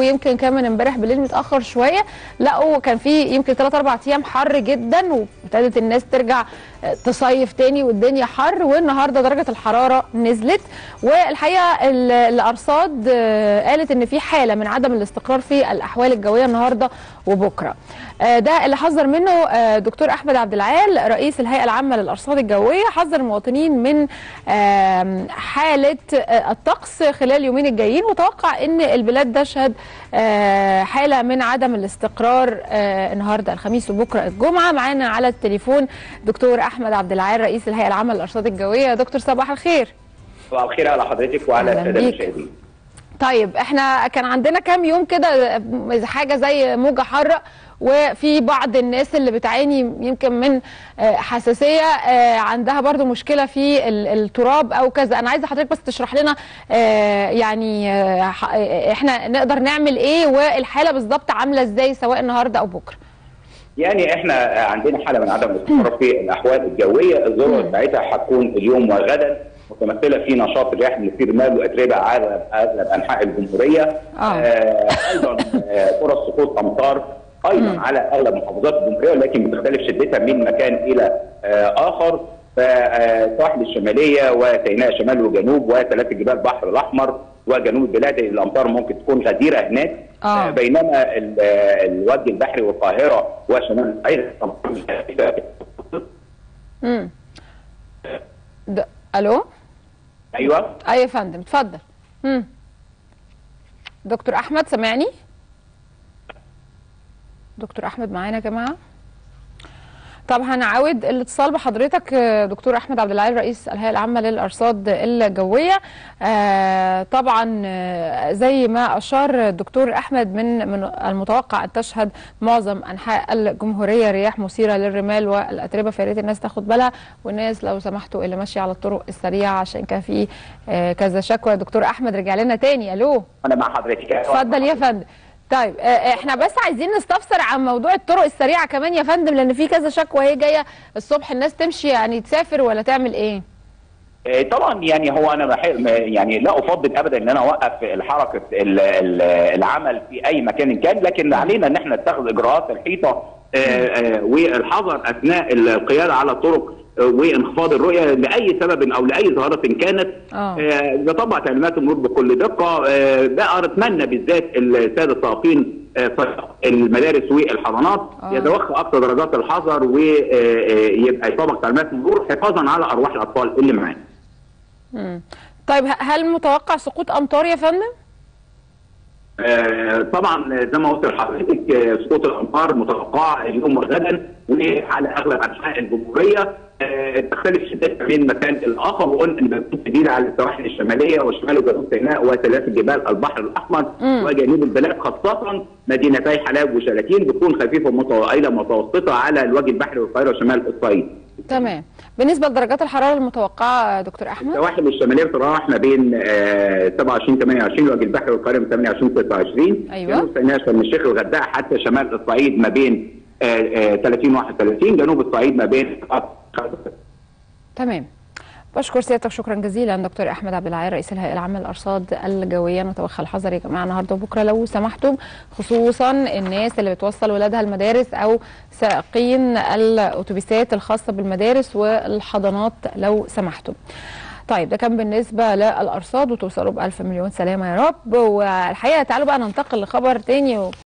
ويمكن كان من امبارح بالليل متاخر شويه لقوا كان في يمكن 3 4 ايام حر جدا وابتدت الناس ترجع تصيف تاني والدنيا حر والنهارده درجه الحراره نزلت والحقيقه ال- الارصاد آه، قالت ان في حاله من عدم الاستقرار في الاحوال الجويه النهارده وبكره آه، ده اللي حذر منه آه، دكتور احمد عبد العال رئيس الهيئه العامه للارصاد الجويه حذر المواطنين من آم، حاله آه، الطقس خلال يومين الجايين وتوقع ان البلاد تشهد آه، حاله من عدم الاستقرار آه، النهارده الخميس وبكره الجمعه معانا على التليفون دكتور احمد عبد العال رئيس الهيئه العامه للارصاد الجويه دكتور صباح الخير صباح الخير على حضرتك وعلى أهلاً الساده بيك. المشاهدين. طيب احنا كان عندنا كام يوم كده حاجه زي موجه حاره وفي بعض الناس اللي بتعاني يمكن من آه، حساسيه آه، عندها برضو مشكله في ال- التراب او كذا انا عايزه حضرتك بس تشرح لنا آه، يعني آه، ح- آه، احنا نقدر نعمل ايه والحاله بالظبط عامله ازاي سواء النهارده او بكره يعني احنا عندنا حاله من عدم الاستقرار في الاحوال الجويه، الذروه بتاعتها هتكون اليوم وغدا متمثله في نشاط الرياح اللي في رمال واتربه على اغلب انحاء الجمهوريه. آه. آه ايضا آه، فرص سقوط امطار ايضا على اغلب محافظات الجمهوريه ولكن بتختلف شدتها من مكان الى آه اخر. فالسواحل الشماليه وسيناء شمال وجنوب وثلاث جبال البحر الاحمر وجنوب البلاد الامطار ممكن تكون غزيره هناك آه. آه. بينما ال- آه، الوجه البحري والقاهره وشمال الصعيد امم د- الو ايوه اي يا فندم اتفضل امم دكتور احمد سامعني دكتور احمد معانا يا جماعه طب هنعاود الاتصال بحضرتك آه، دكتور احمد عبد العال رئيس الهيئه العامه للارصاد الجويه آه، طبعا آه، زي ما اشار الدكتور احمد من من المتوقع ان تشهد معظم انحاء الجمهوريه رياح مثيره للرمال والاتربه فيا ريت الناس تاخد بالها والناس لو سمحتوا اللي ماشيه على الطرق السريعه عشان كان في آه، كذا شكوى دكتور احمد رجع لنا تاني الو انا مع حضرتك اتفضل يا فندم طيب آه، احنا بس عايزين نستفسر عن موضوع الطرق السريعه كمان يا فندم لان في كذا شكوى هي جايه الصبح الناس تمشي يعني تسافر ولا تعمل ايه؟ آه، طبعا يعني هو انا بح... ما- يعني لا افضل ابدا ان انا اوقف الحركه ال- ال- العمل في اي مكان كان لكن علينا ان احنا نتخذ اجراءات الحيطه آه، آه، والحذر اثناء القياده على الطرق آه، وانخفاض الرؤيه لاي سبب او لاي ظاهره كانت آه. آه، يطبق تعليمات المرور بكل دقه آه، بقى اتمنى بالذات الساده السائقين آه، في المدارس والحضانات آه. يتوخى اقصى درجات الحذر ويبقى يطبق تعليمات المرور حفاظا على ارواح الاطفال اللي معانا. مم. طيب ه- هل متوقع سقوط امطار يا فندم؟ آه، طبعا زي ما قلت لحضرتك آه، سقوط الامطار متوقعه اليوم وغدا وعلى اغلب انحاء الجمهوريه آه، تختلف شدتها من مكان الاخر وقلنا ان بتكون شديده على السواحل الشماليه وشمال وجنوب سيناء وثلاث جبال البحر الاحمر مم. وجنوب البلاد خاصه مدينتي حلب وشلاتين بتكون خفيفه متو- الى متوسطه على الوجه البحري والقاهره وشمال الصعيد. تمام بالنسبه لدرجات الحراره المتوقعه يا دكتور احمد؟ السواحل الشماليه بتتراوح ما بين آه، 27 28 وجه البحر والقاهره من 28 26 أيوة. جنوب سيناء شرم الشيخ الغردقه حتى شمال الصعيد ما بين آه، آه، 30 31 جنوب الصعيد ما بين تمام بشكر سيادتك شكرا جزيلا دكتور احمد عبد العال رئيس الهيئه العامه للارصاد الجويه نتوخى الحذر يا جماعه النهارده وبكره لو سمحتم خصوصا الناس اللي بتوصل ولادها المدارس او سائقين الاتوبيسات الخاصه بالمدارس والحضانات لو سمحتم طيب ده كان بالنسبه للارصاد وتوصلوا بالف مليون سلامه يا رب والحقيقه تعالوا بقى ننتقل لخبر تاني